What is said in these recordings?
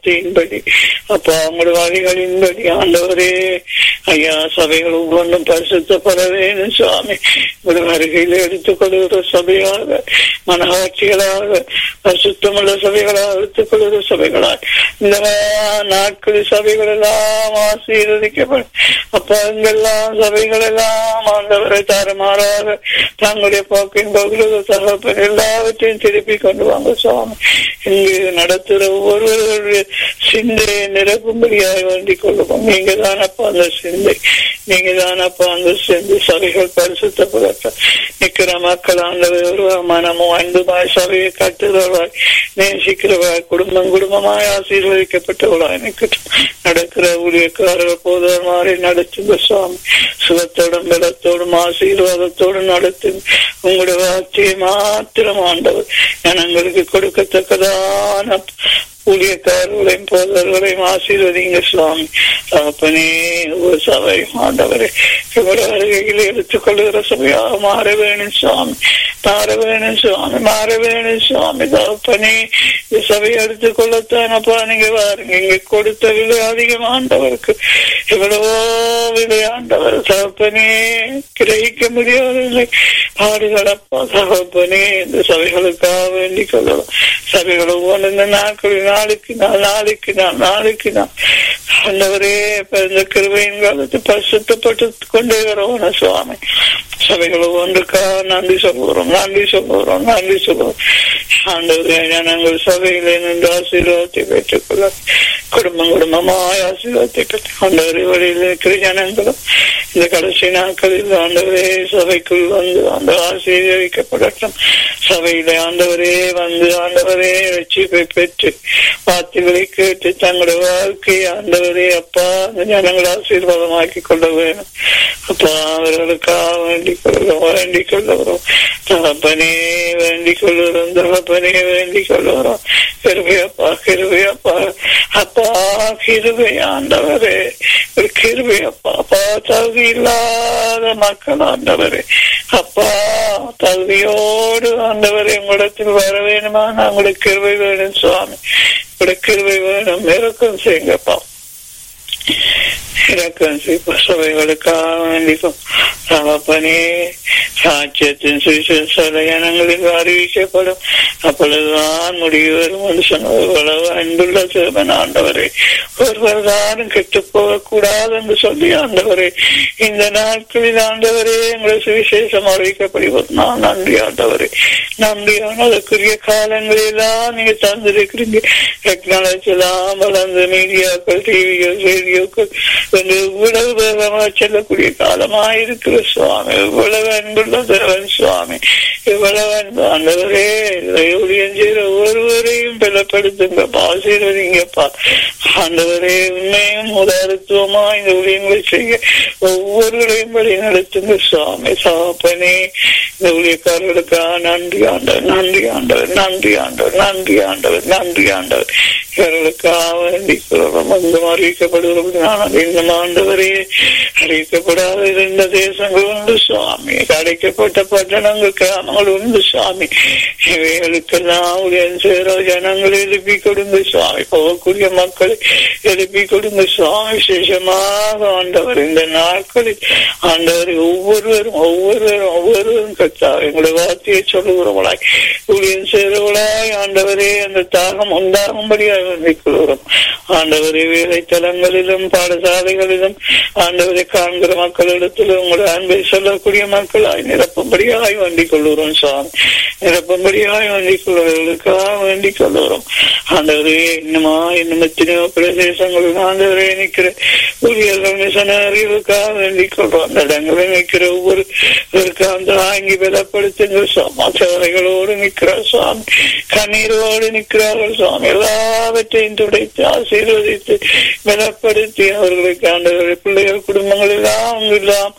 வார்த்தையின்படி அப்பா உங்களுடைய வழிகளின்படி ஆண்டவரே ஐயா சபைகள் ஒவ்வொன்றும் பரிசுத்தப்பட வேணும் சுவாமி உங்களுடைய வருகையில் எடுத்துக்கொள்கிற சபையாக மனவாட்சிகளாக பரிசுத்தமுள்ள சபைகளாக எடுத்துக்கொள்கிற சபைகளாக இந்த நாட்களில் சபைகள் எல்லாம் ஆசீர்வதிக்கப்படும் அப்பா இங்கெல்லாம் சபைகள் எல்லாம் ஆண்டவரை தரமாறாக தங்களுடைய போக்கின் பகுதியில் தகப்பன் எல்லாவற்றையும் திருப்பி கொண்டு வாங்க சுவாமி இங்கு நடத்துகிற ஒவ்வொருவருடைய சிந்தையை நிரப்பும்படியாக வேண்டிக் கொள்ளுவோம் நீங்க தானப்பா அந்த சிந்தை நீங்க தானப்பா அந்த சிந்தை சபைகள் பரிசுத்தப்படட்டும் நிக்கிற மக்கள் ஆண்டவர் மனமும் அன்புமாய் சபையை கட்டுறவளாய் நேசிக்கிறவளாய் குடும்பம் குடும்பமாய் ஆசீர்வதிக்கப்பட்டவளாய் நிற்கட்டும் நடக்கிற ஊழியக்காரர்கள் போதர் மாதிரி நடத்துங்க சுவாமி சுகத்தோடும் பலத்தோடும் ஆசீர்வாதத்தோடும் நடத்துங்க உங்களுடைய வார்த்தையை மாத்திரம் ஆண்டவர் ஜனங்களுக்கு கொடுக்கத்தக்கதான ஊழியக்காரர்களையும் போதர்களையும் ஆசீர்வதிங்க சுவாமி தகப்பனே ஒரு சபை ஆண்டவரை இவ்வளவு வருகையில் எடுத்துக்கொள்கிற சபையாக மாற வேணும் சுவாமி மாற வேணும் சுவாமி மாற வேணும் சுவாமி தகப்பனே இந்த சபையை எடுத்துக்கொள்ளத்தானப்பா நீங்க பாருங்க இங்க கொடுத்த விலை அதிகம் ஆண்டவருக்கு எவ்வளவோ விலை ஆண்டவர் தகப்பனே கிரகிக்க முடியவில்லை பாடுகளப்பா தகப்பனே இந்த சபைகளுக்காக வேண்டிக் கொள்ளலாம் சபைகள் ஒவ்வொன்று இந்த நாட்களில் நாளுக்கு நாள் நாளைக்கு நாள் நாளைக்கு நாள் ஆண்டவரே இந்த கிருபையின் காலத்து பரிசுத்தப்பட்டு கொண்டே வரோம் சுவாமி சபைகள் ஒன்றுக்காக நன்றி சொல்லுகிறோம் நன்றி சொல்லுகிறோம் நன்றி சொல்லுகிறோம் ஆண்டவரே ஜனங்கள் சபையிலே நின்று ஆசீர்வாதத்தை பெற்றுக்கொள்ள குடும்பம் குடும்பமாய் ஆசீர்வாதத்தை பெற்று ஆண்டவரே வழியில் இருக்கிற ஜனங்களும் இந்த கடைசி நாட்களில் ஆண்டவரே சபைக்குள் வந்து அந்த ஆசீர்வதிக்கப்படட்டும் சபையில ஆண்டவரே வந்து ஆண்டவரே ரட்சிப்பை பெற்று வார்த்தைகளை கேட்டு தங்களுடைய வாழ்க்கையை ஆண்டவரே அப்பா அந்த ஜனங்களை ஆசீர்வாதமாக்கி கொள்ள வேணும் அப்பா அவர்களுக்காக வேண்டிக் கொள்ளும் வேண்டிக் கொள்ளுகிறோம் தகப்பனே வேண்டிக் கொள்ளுகிறோம் தகப்பனே வேண்டிக் கொள்ளுகிறோம் கிருபையப்பா கிருபையப்பா அப்பா கிருபை ஆண்டவரே ஒரு கிருபையப்பா அப்பா தகுதி இல்லாத மக்கள் ஆண்டவரே அப்பா தகுதியோடு ஆண்டவரே உங்களிடத்தில் வர வேணுமா உங்களுக்கு கிருபை வேணும் சுவாமி உங்களுடைய கிருபை வேணும் இறக்கம் செய்யுங்கப்பா இறக்கம் செய்ப்ப சபைகளுக்காக வேண்டிக்கும் தகப்பனே சாட்சியத்தின் சுவிசேஷ ஜனங்களுக்கு அறிவிக்கப்படும் அப்பொழுதுதான் முடிவு வரும் என்று சொன்னது இவ்வளவு அன்புள்ள சிறுவன் ஆண்டவரே ஒருவர் தானும் கெட்டு போகக்கூடாது என்று சொல்லி ஆண்டவரே இந்த நாட்களில் ஆண்டவரே எங்களை சுவிசேஷம் அறிவிக்கப்படுவது நான் நன்றி ஆண்டவரே நன்றி அதற்குரிய காலங்களெல்லாம் நீங்க தந்திருக்கிறீங்க டெக்னாலஜி எல்லாம் வளர்ந்த மீடியாக்கள் டிவிகள் ரேடியோக்கள் என்று இவ்வளவு வேகமாக செல்லக்கூடிய காலமாயிருக்கிற சுவாமி இவ்வளவு அன்புள்ள தேவன் சுவாமி இவ்வளவு அன்பு ஆண்டவரே ஊழியம் செய்கிற ஒருவரையும் பலப்படுத்துங்க ஆசீர்வதிங்கப்பா ஆண்டவரே உண்மையும் உதாரத்துவமா இந்த ஊழியங்களை செய்ய ஒவ்வொருவரையும் வழி நடத்துங்க சுவாமி சாப்பனே இந்த ஊழியக்காரர்களுக்காக நன்றி ஆண்டவர் நன்றி ஆண்டவர் நன்றி ஆண்டவர் நன்றி ஆண்டவர் நன்றி ஆண்டவர் இவர்களுக்காக வேண்டிக் கொள்ளும் அங்கும் அறிவிக்கப்படுகிறோம் இன்னும் ஆண்டவரே அறிவிக்கப்படாத இருந்த தேசங்கள் உண்டு சுவாமி அடைக்கப்பட்ட பட்டணங்கள் கிராமங்கள் உண்டு சுவாமி இவைகளுக்கெல்லாம் உடன் சேர ஜனங்களை எழுப்பி கொடுங்க சுவாமி போகக்கூடிய மக்களை எழுப்பி கொடுங்க சுவாமி விசேஷமாக ஆண்டவர் இந்த நாட்களில் ஆண்டவர் ஒவ்வொருவரும் ஒவ்வொருவரும் ஒவ்வொருவரும் கத்தா எங்களுடைய வார்த்தையை சொல்லுகிறவளாய் ஊழியன் சேருவளாய் ஆண்டவரே அந்த தாகம் உண்டாகும்படியாக வேண்டிக் கொள்கிறோம் ஆண்டவரே வேலைத்தலங்களிலும் பாடசாலைகளிலும் ஆண்டவரை காண்கிற மக்களிடத்திலும் உங்களுடைய அன்பை சொல்லக்கூடிய மக்களாய் நிரப்பும்படியாய் வேண்டிக் கொள்கிறோம் சுவாமி நிரப்பும்படியாய் வேண்டிக் கொள்வர்களுக்காக வேண்டிக் கொள்கிறோம் ஆண்டவரே இன்னுமா இன்னும் எத்தனையோ பிரதேசங்களில் ஆண்டவரே நிற்கிற ஊழியர்கள் மிஷனரிகளுக்காக வேண்டிக் கொள்றோம் அந்த இடங்களில் நிற்கிற ஒவ்வொரு அந்த வாங்கி பலப்படுத்துங்க சுவாமி சேவைகளோடு நிற்கிறார் சுவாமி கண்ணீரோடு நிற்கிறார்கள் சுவாமி எல்லாவற்றையும் துடைத்து ஆசீர்வதித்து பலப்படுத்தி அவர்களுக்கு ஆண்டவர்கள் பிள்ளைகள் குடும்பங்கள் எல்லாம் எல்லாம்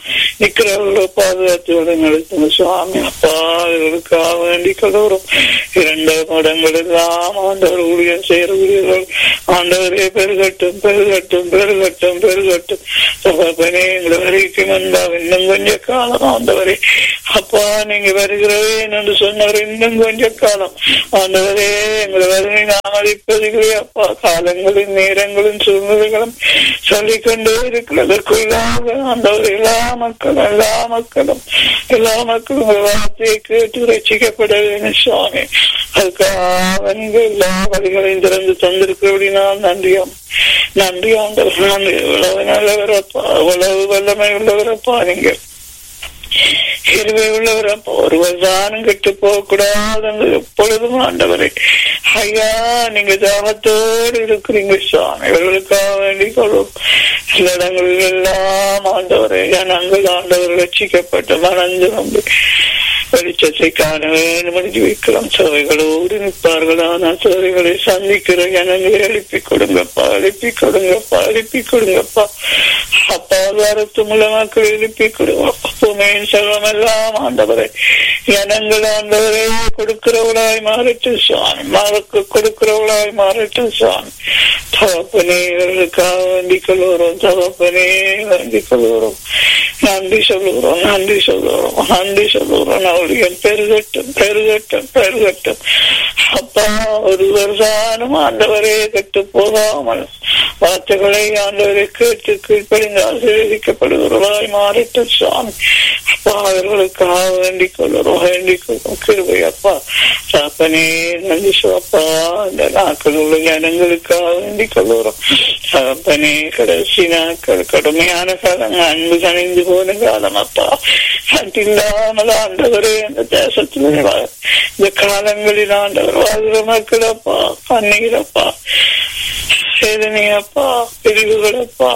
நிக்கிறவர்களோ பாதுகாத்து நடத்துங்க சுவாமி அப்பா இவர்களுக்காக வேண்டி கலவரம் இரண்டு மடங்கள் எல்லாம் ஆண்டவர் ஊழியம் செய்கிற ஊழியர்கள் ஆண்டவரே பெருகட்டும் பெருகட்டும் பெருகட்டும் பெருகட்டும் தகப்பனே எங்களை வரைக்கும் வந்தால் இன்னும் கொஞ்ச காலம் ஆண்டவரே அப்பா நீங்க வருகிறவேன் என்று சொன்னவர் இன்னும் கொஞ்ச காலம் ஆண்டவரே எங்களை வருகை நாமதிப்பதிகளே அப்பா காலங்களின் நேரங்களும் சூழ்நிலைகளும் சொல்லிக்கொண்டே இருக்கிறதற்குள்ளாக ஆண்டவர் எல்லா மக்களும் எல்லா மக்களும் எல்லா மக்களும் உங்கள் வார்த்தையை கேட்டு ரசிக்கப்பட வேண்டும் சுவாமி அதுக்காக நீங்க எல்லா வழிகளையும் திறந்து தந்திருக்கிறபடினால் நன்றியாம் நன்றி ஆண்டவர் நன்றி இவ்வளவு நல்லவரப்பா இவ்வளவு வல்லமை உள்ளவரப்பா நீங்க இருவை உள்ளவரப்பா ஒருவர் தானும் கெட்டு போக கூடாது எப்பொழுதும் ஆண்டவரை ஐயா நீங்க தாகத்தோடு இருக்கிறீங்க சுவாமி இவர்களுக்காக வேண்டிக் கொள்ளும் சில இடங்களில் எல்லாம் ஆண்டவரை நாங்கள் ஆண்டவர் ரட்சிக்கப்பட்ட மனந்து நம்பி வெளிச்சத்தை காண வேண்டும் என்று வைக்கலாம் சபைகளோடு நிற்பார்கள் ஆனால் சபைகளை சந்திக்கிற ஜனங்களை எழுப்பி கொடுங்கப்பா எழுப்பி கொடுங்கப்பா எழுப்பி கொடுங்கப்பா அப்பா வாரத்துமுள்ள மக்கள் எழுப்பி கொடுங்கப்பா பூமியின் செல்வம் எல்லாம் ஆண்டவரை ஜனங்கள் ஆண்டவரை கொடுக்கிறவளாய் மாறட்டும் சுவாமி மறக்கு கொடுக்கிறவளாய் மாறட்டும் சுவாமி தகப்பனே இவர்களுக்காக வேண்டிக் கொள்கிறோம் தகப்பனே வேண்டிக் கொள்கிறோம் நன்றி சொல்லுகிறோம் நன்றி சொல்லுகிறோம் நன்றி சொல்லுகிறோம் அவளுடைய பெருகட்டும் பெருகட்டும் பெருகட்டும் அப்பா ஒருவர் தானும் ஆண்டவரே கெட்டு போகாமல் வார்த்தைகளை ஆண்டவரை கேட்டு கீழ்ப்படிந்து ஆசீர்வதிக்கப்படுகிறவர்களாய் மாறிட்டு சுவாமி அப்பா அவர்களுக்காக வேண்டிக் கொள்கிறோம் வேண்டிக் கொள்கிறோம் கிருபை அப்பா சாப்பனே நன்றி அப்பா இந்த நாட்கள் உள்ள ஜனங்களுக்காக வேண்டிக் கொள்கிறோம் சாப்பனே கடைசி நாட்கள் கடுமையான காலம் அன்பு கணிந்து போன காலம் அப்பா இல்லாமல் ஆண்டவரே இந்த தேசத்தில் இந்த காலங்களில் ஆண்டவர் வாழ்கிற மக்கள் அப்பா கண்ணீரப்பா வேதனையப்பா பிரிவுகளப்பா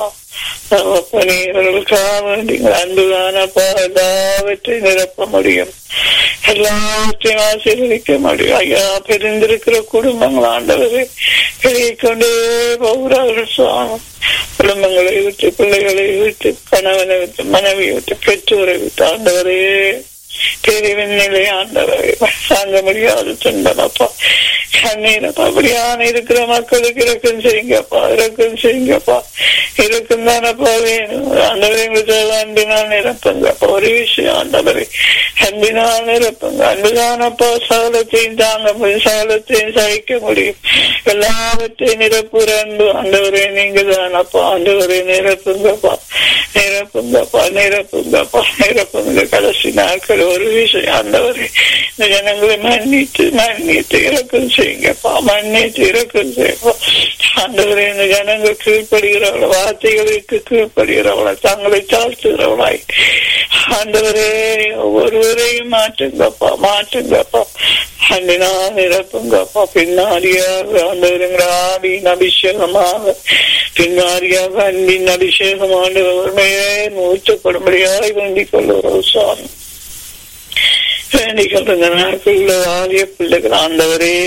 பணிகளுக்காக நீங்கள் அன்புதானப்பா எல்லாவற்றையும் நிரப்ப முடியும் எல்லாவற்றையும் ஆசீர்வதிக்க முடியும் ஐயா பிரிந்திருக்கிற குடும்பங்கள் ஆண்டவரை பெருகி கொண்டே போகிறார்கள் சுவாமி குடும்பங்களை விட்டு பிள்ளைகளை விட்டு கணவனை விட்டு மனைவியை விட்டு பெற்றோரை விட்டு ஆண்டவரே பிரிவின் நிலை ஆண்டவரை தாங்க முடியாது துன்பமப்பா கண்ணீரப்பா அப்படியான இருக்கிற மக்களுக்கு இறக்கம் செய்யுங்கப்பா இறக்கம் செய்யுங்கப்பா இருக்கும் தானப்பா வேணும் ஆண்டவரை எங்களுக்கு அன்பினால் நிரப்புங்கப்பா ஒரு விஷயம் ஆண்டவரை அன்பினால் நிரப்புங்க அன்புதானப்பா சகலத்தையும் தாங்க முடியும் சகலத்தையும் சகிக்க முடியும் எல்லாவற்றையும் நிரப்புற அன்பு ஆண்டவரே நீங்க தானப்பா ஆண்டவரை நிரப்புங்கப்பா நிரப்புங்கப்பா நிரப்புங்கப்பா நிரப்புங்க கடைசி நாட்கள் ஒரு விஷயம் ஆண்டவரே இந்த ஜனங்களை மன்னித்து மன்னித்து இறக்கம் செய்யுங்கப்பா மன்னித்து இறக்கம் செய்யப்பா ஆண்டவரே இந்த ஜனங்கள் கீழ்ப்படுகிறவள வார்த்தைகளுக்கு கீழ்ப்படுகிறவள தங்களை தாழ்த்துகிறவளாய் ஆண்டவரே ஒவ்வொருவரையும் மாற்றுங்கப்பா மாற்றுங்கப்பா அன்பினா நிரப்புங்கப்பா பின்னாடியாக ஆண்டவருங்கிற ஆவியின் அபிஷேகமாக பின்னாடியாக அன்பின் அபிஷேகம் ஆண்டவர்மையே ஊற்றப்படும்படியாய் வேண்டிக் கொள்ளுகிறோம் சுவாமி வேண்டிக் கொள்ளுங்க நாட்களில் ஆகிய பிள்ளைகள் ஆண்டவரே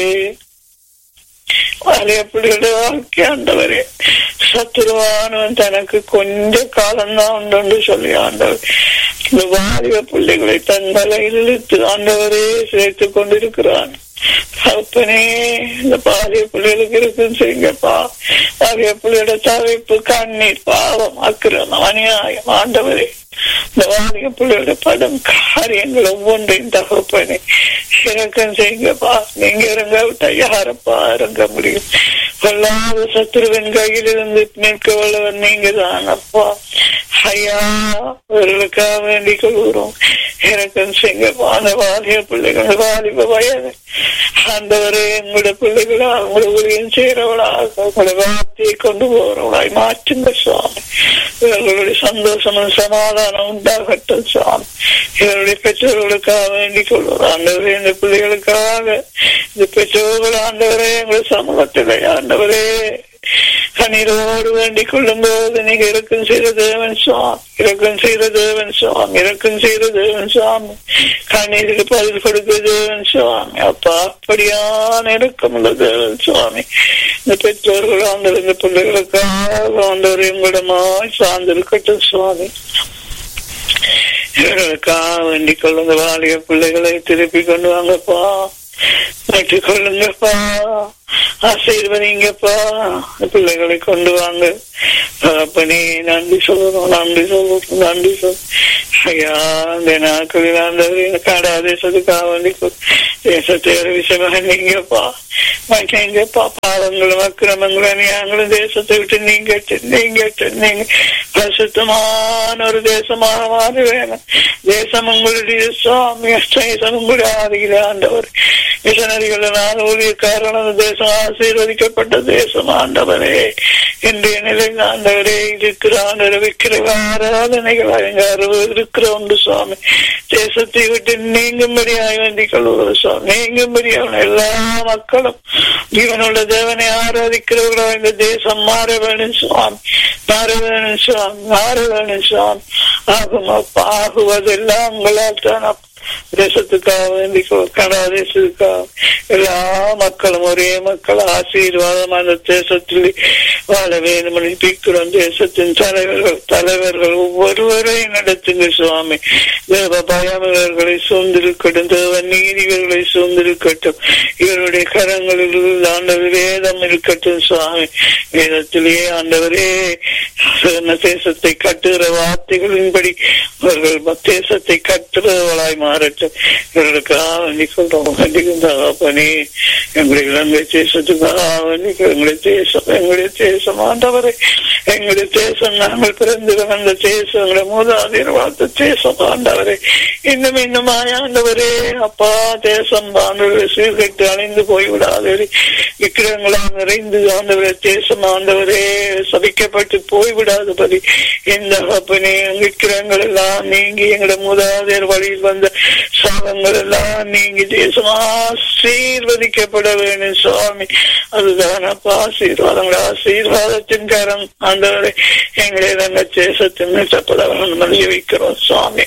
வாலிய பிள்ளைகளுடைய வாழ்க்கை ஆண்டவரே சத்துருவானவன் தனக்கு கொஞ்ச காலம்தான் உண்டு சொல்லி ஆண்டவர் இந்த வாலிப பிள்ளைகளை தன் தலையில் இழுத்து ஆண்டவரே சேர்த்து கொண்டிருக்கிறான் அப்பனே இந்த பாலிய பிள்ளைகளுக்கு இருக்குன்னு செய்யுங்கப்பா பாலிய பிள்ளையோட தவிப்பு கண்ணீர் பாவம் அக்கிரமம் அநியாயம் ஆண்டவரே இந்த வாலிய பிள்ளையோட படம் காரியங்கள் ஒவ்வொன்றையும் தகப்பனே இறக்கம் செய்யுங்கப்பா நீங்க இறங்க விட்டா யாரப்பா இறங்க முடியும் கொள்ளாத சத்துருவின் கையில் இருந்து நிற்க வல்லவன் நீங்க தான் அப்பா ஐயா அவர்களுக்காக வேண்டிக் கொள்கிறோம் இறக்கம் செய்யுங்கப்பா அந்த வாலிய பிள்ளைகள் வாலிப வயது ஆண்டவரே எங்களோட பிள்ளைகளா உங்களோட ஊழியம் செய்யறவளாக உங்களோட வார்த்தையை கொண்டு போறவளாய் மாற்றுங்க சுவாமி இவர்களுடைய சந்தோஷமும் சமாதானம் உண்டாகட்டும் சுவாமி இவருடைய பெற்றோர்களுக்காக வேண்டிக் கொள்வோம் ஆண்டவரே இந்த பிள்ளைகளுக்காக இந்த பெற்றோர்கள் ஆண்டவரே எங்கள் சமூகத்திலே ஆண்டவரே கண்ணீரோடு வேண்டிக் கொள்ளும் போது நீங்க இறக்கம் செய்த தேவன் சுவாமி இறக்கம் செய்த தேவன் சுவாமி இறக்கம் செய்த தேவன் சுவாமி கண்ணீருக்கு பதில் கொடுக்க தேவன் சுவாமி அப்பா அப்படியான இறக்கமுள்ள தேவன் சுவாமி இந்த பெற்றோர்கள் ஆண்டவர் இந்த பிள்ளைகளுக்காக ஆண்டவர் எங்களிடமாய் சார்ந்திருக்கட்டும் சுவாமி இவர்களுக்காக வேண்டிக் கொள்ளுங்க வாலிய பிள்ளைகளை திருப்பி கொண்டு வாங்கப்பா மீட்டுக் கொள்ளுங்கப்பா ஆசீர்வதிங்கப்பா பிள்ளைகளை கொண்டு வாங்க தகப்பனே நன்றி சொல்லணும் நன்றி சொல்லணும் நன்றி சொல் ஐயா இந்த நாட்களில் அந்த கடா தேசத்துக்காக வேண்டி தேசத்தை ஒரு விஷயமாக நீங்கப்பா நீங்கப்பா பாவங்களும் அக்கிரமங்களும் அநியாயங்களும் தேசத்தை விட்டு நீங்க நீங்க நீங்க பிரசுத்தமான ஒரு தேசமாக மாற வேணும் தேசம் உங்களுடைய சுவாமி தேசம் உங்களுடைய ஆதியில் ஆண்டவர் மிஷனரிகள் நான் ஊழியக்காரன் தேசம் ஆசீர்வதிக்கப்பட்ட தேசம் ஆண்டவரே இன்றைய நிலையில் ஆண்டவரே இருக்கிற ஆண்டவர் விக்கிர ஆராதனைகள் அங்க அறுபது இருக்கிற உண்டு சுவாமி தேசத்தை விட்டு நீங்கும்படியாய் வேண்டிக் கொள்வது சுவாமி நீங்கும்படியான எல்லா மக்களும் ஜீவனுள்ள தேவனை ஆராதிக்கிறவர்களோ இந்த தேசம் மாற வேணும் சுவாமி மாற வேணும் சுவாமி மாற வேணும் சுவாமி ஆகும் அப்பா ஆகுவதெல்லாம் உங்களால் தான் தேசத்துக்காக வேண்டி கனடா தேசத்துக்காக எல்லா மக்களும் ஒரே மக்கள் ஆசீர்வாதம் அந்த தேசத்தில் வாழ வேண்டும் பிக்கிறோம் தேசத்தின் தலைவர்கள் தலைவர்கள் ஒவ்வொருவரையும் நடத்துங்க சுவாமி தேவ பயம் இவர்களை சூழ்ந்திருக்கட்டும் தேவ நீதிகளை சூழ்ந்திருக்கட்டும் இவருடைய கரங்களில் ஆண்டவர் வேதம் இருக்கட்டும் சுவாமி வேதத்திலேயே ஆண்டவரே தேசத்தை கட்டுகிற வார்த்தைகளின்படி அவர்கள் தேசத்தை கட்டுறவர்களாய் மாறட்டும் இவர்களுக்காக வேண்டி சொல்றோம் கண்டிக்கும் தகப்பனே எங்களுடைய இலங்கை தேசத்துக்காக வேண்டி எங்களுடைய தேசம் எங்களுடைய தேசம் ஆண்டவரை எங்களுடைய தேசம் நாங்கள் பிறந்து வந்த தேசம் எங்களுடைய மூதாதையர் வாழ்த்த தேசம் ஆண்டவரை இன்னும் இன்னும் ஆண்டவரே அப்பா தேசம் ஆண்டவரை சீர்கட்டு அழிந்து போய்விடாதே விக்கிரங்களால் நிறைந்து ஆண்டவரே தேசம் ஆண்டவரே சபிக்கப்பட்டு போய்விடாதபடி எந்த அப்பனே விக்கிரங்கள் எல்லாம் நீங்கி எங்களுடைய மூதாதையர் வழியில் வந்த சாபங்கள் எல்லாம் நீங்கி தேசம் ஆசீர்வதிக்கப்பட வேண்டும் சுவாமி அதுதான் அப்பா ஆசீர்வாதங்கள் ஆசீர்வாதத்தின் கரம் ஆண்டவரை எங்களை நாங்கள் தேசத்தின் மீட்டப்பட வேண்டும் வைக்கிறோம் சுவாமி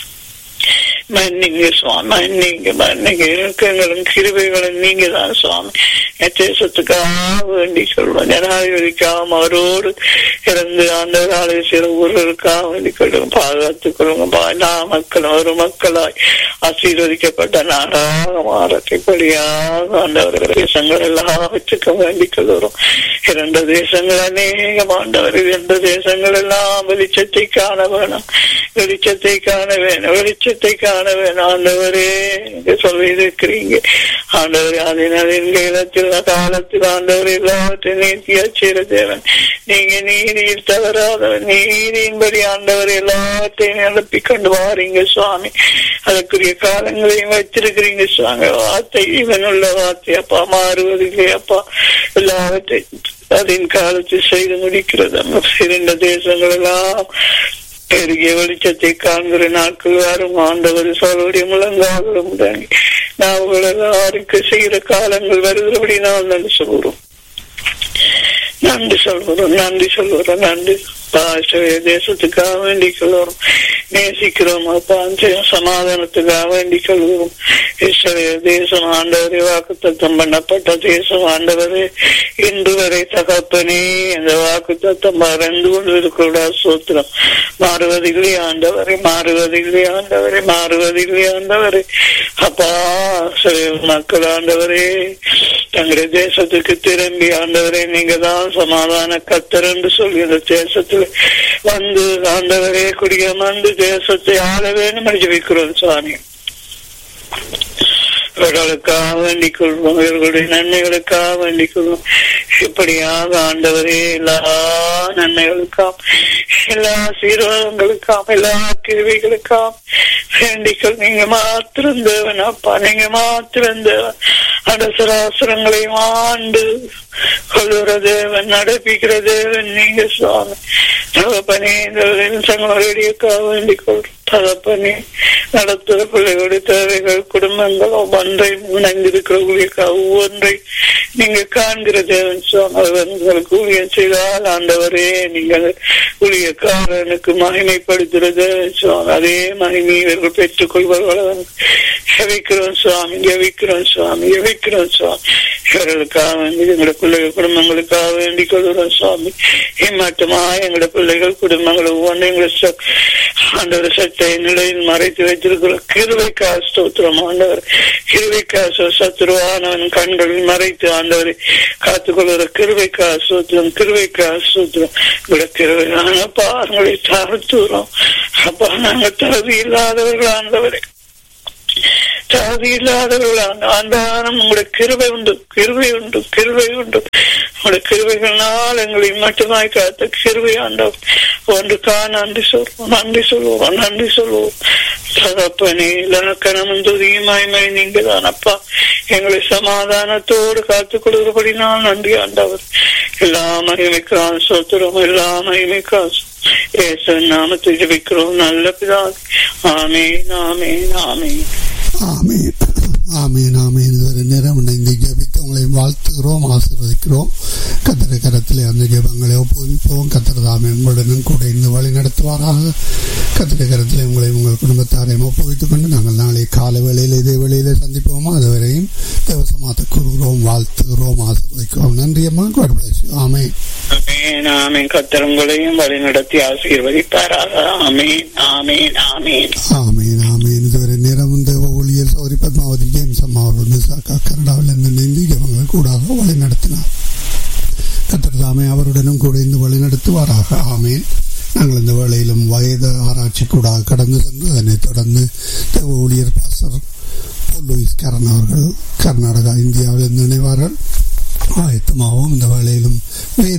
மன்னிங்க சுவாமி மன்னிங்க மன்னிங்க இறக்கங்களும் கிருபைகளும் நீங்க தான் சுவாமி தேசத்துக்காக வேண்டி சொல்லுவோம் ஜனாதிபதிக்காக அவரோடு இறந்து அந்த காலையில் சில ஊர்களுக்காக வேண்டி கொள்ளுங்க பாதுகாத்துக் கொள்ளுங்க எல்லா மக்களும் ஒரு மக்களாய் ஆசீர்வதிக்கப்பட்ட நாடாக மாறக்கூடியாக ஆண்டவர் தேசங்கள் எல்லாவற்றுக்கும் வேண்டிக் கொள்கிறோம் இரண்டு தேசங்கள் அநேகம் ஆண்டவர் இரண்டு தேசங்கள் எல்லாம் வெளிச்சத்தை காண வேணும் வெளிச்சத்தை காண வேணும் வெளிச்சத்தை காண வேணும் ஆண்டவரே சொல்லி இருக்கிறீங்க ஆண்டவர் அதனால் எங்க இடத்தில் காலத்தில் ஆண்டவர் எல்லாவற்றையும் நீத்தியா செய்கிற தேவன் நீங்க நீதியில் தவறாதவர் நீதியின்படி ஆண்டவர் எல்லாவற்றையும் நிரப்பி கொண்டு வாரீங்க சுவாமி அதற்குரிய காலங்களையும் வச்சிருக்கிறீங்க சுவாமி வார்த்தை இவனுள்ள வார்த்தை அப்பா மாறுவதில்லை அப்பா எல்லாவற்றையும் அதன் காலத்தில் செய்து முடிக்கிறது இரண்டு தேசங்கள் எல்லாம் பெருகிய வெளிச்சத்தை காண்கிற நாட்கள் வரும் ஆண்டவர் சொல்லுடைய முழங்காலும் தாங்கி நாங்கள் எல்லாருக்கு செய்கிற காலங்கள் வருகிறபடி நான் நன்றி சொல்கிறோம் நன்றி சொல்கிறோம் நன்றி சொல்கிறோம் நன்றி தேசத்துக்காக வேண்டிக் கொள்கிறோம் நேசிக்கிறோம் அப்பா சமாதானத்துக்காக வேண்டிக் கொள்கிறோம் இஸ்ரேல் தேசம் ஆண்டவரே வாக்குத்தத்தம் பண்ணப்பட்ட தேசம் ஆண்டவரே இன்று வரை தகப்பனே அந்த வாக்குத்தத்தம் மறந்து கொண்டு இருக்கிற சூத்திரம் மாறுவதில்லை ஆண்டவரை மாறுவதில்லை ஆண்டவரை மாறுவதில்லை ஆண்டவரை அப்பா மக்கள் ஆண்டவரே தங்களுடைய தேசத்துக்கு திரும்பி ஆண்டவரே நீங்க தான் சமாதான கத்தர் என்று சொல்லி அந்த தேசத்தில் வந்து ஆண்டவரே குடியமர்ந்து தேசத்தை ஆள வேண்டும் ஜபிக்கிறோம் சுவாமி இவர்களுக்காக வேண்டிக் கொள்வோம் இவர்களுடைய நன்மைகளுக்காக வேண்டிக் கொள்வோம் இப்படியாக ஆண்டவரே எல்லா நன்மைகளுக்காம் எல்லா சீர்வாதங்களுக்காம் எல்லா கிருவிகளுக்காம் வேண்டிக்கொள் நீங்க மாத்திரம் தேவன் அப்பா நீங்க மாத்திரம் தேவன் அடசராசரங்களையும் ஆண்டு கொள்ளுற தேவன் நடப்பிக்கிற தேவன் நீங்க சுவாமி தகப்பனே சங்கோடியக்காக வேண்டிக் கொள்றோம் தகப்பனே நடத்துகிற பிள்ளைகளுடைய தேவைகள் குடும்பங்கள் ஒவ்வொன்றை இணைந்திருக்கிற ஊழியக்காக ஒவ்வொன்றை நீங்க காண்கிற தேவன் சுவாமி அவர்களுக்கு ஊழியம் செய்தால் ஆண்டவரே நீங்கள் ஊழியக்காரனுக்கு மகிமைப்படுத்துறது சுவாமி அதே மகிமை இவர்கள் பெற்றுக் கொள்வார்கள் ஜெபிக்கிறோம் சுவாமி ஜெபிக்கிறோம் சுவாமி ஜெபிக்கிறோம் சுவாமி இவர்களுக்காக வேண்டி எங்களோட பிள்ளைகள் குடும்பங்களுக்காக வேண்டிக் கொள்கிறோம் சுவாமி ஏமாற்றமா எங்களோட பிள்ளைகள் குடும்பங்கள் ஒவ்வொன்றும் எங்களை ச- ஆண்டவர் சட்டை நிலையில் மறைத்து வைத்திருக்கிறோம் கிருவைக்கா ஸ்தோத்திரம் ஆண்டவர் கிருவைக்கா சத்துருவானவன் கண்களில் மறைத்து ஆண்டவரை காத்துக்கொள்கிற கிருவைக்கா சூத்திரம் கிருவைக்கா சூத்திரம் உங்களோட கிருவையான பாருங்களை தாழ்த்துறோம் அப்பா நாங்கள் தகுதி இல்லாதவர்கள் ஆண்டவரை தகுதி இல்லாதவர்களான ஆண்டாரம் உங்களுடைய கிருவை உண்டு கிருவை உண்டு கிருவை உண்டு உங்களுடைய கிருவைகளால் எங்களை மட்டுமாய் காத்த கிருவை ஆண்டவர் ஒன்றுக்கா நன்றி சொல்வோம் நன்றி சொல்லுவோம் நன்றி சொல்லுவோம் தகப்பனே இலக்கணமும் துதியுமாய்மை நீங்க தான் அப்பா எங்களை சமாதானத்தோடு காத்துக் கொள்கிறபடி நான் நன்றி ஆண்டவர் எல்லா மகிமைக்கான் சோத்திரம் எல்லா மகிமைக்கான் ஏசு நாமத்தை ஜபிக்கிறோம் நல்ல பிதா ஆமேன் ஆமேன் ஆமேன் ஆமீன் ஆமீன் ஆமீன் இதுவரை நேரம் இணைந்து ஜெபித்து உங்களை வாழ்த்துகிறோம் ஆசீர்வதிக்கிறோம் கத்திர கரத்திலே அந்த ஜெபங்களை ஒப்புவிப்போம் கத்திர தாமே உங்களுடனும் கூட இருந்து வழி நடத்துவாராக கத்திர கரத்திலே உங்களை உங்கள் குடும்பத்தாரையும் ஒப்புவித்துக் கொண்டு நாங்கள் நாளை காலை வேளையில் இதே வேளையிலே சந்திப்போமா அதுவரையும் தேவசமாத்த கூறுகிறோம் வாழ்த்துகிறோம் ஆசீர்வதிக்கிறோம் நன்றி அம்மா God bless you. ஆமென் ஆமேன் ஆமேன் கத்தர் உங்களையும் வழி நடத்தி ஆசீர்வதிப்பாராக ஆமேன் ஆமேன் ஆமேன் ஆமீன் ஆமீன் இதுவரை நேரம் இந்த ஊழியர் சௌரி பத்மாவதி ஜேம்ஸ் அம்மா அவர்கள் மிசாக்கா கனடாவில் இருந்து இணைந்து ஜபங்கள் கூடாக வழி நடத்தினார் கத்தர் தாமே அவருடனும் கூட இருந்து வழி நடத்துவாராக ஆமீன் நாங்கள் இந்த வேளையிலும் வயது ஆராய்ச்சி கூடாக கடந்து சென்று அதனைத் தொடர்ந்து தேவ ஊழியர் பாசர் போல் லூயிஸ் கரண் அவர்கள் கர்நாடகா இந்தியாவில் இருந்து இணைவார்கள் ஆயத்தமாகவும் இந்த வேளையிலும் வேத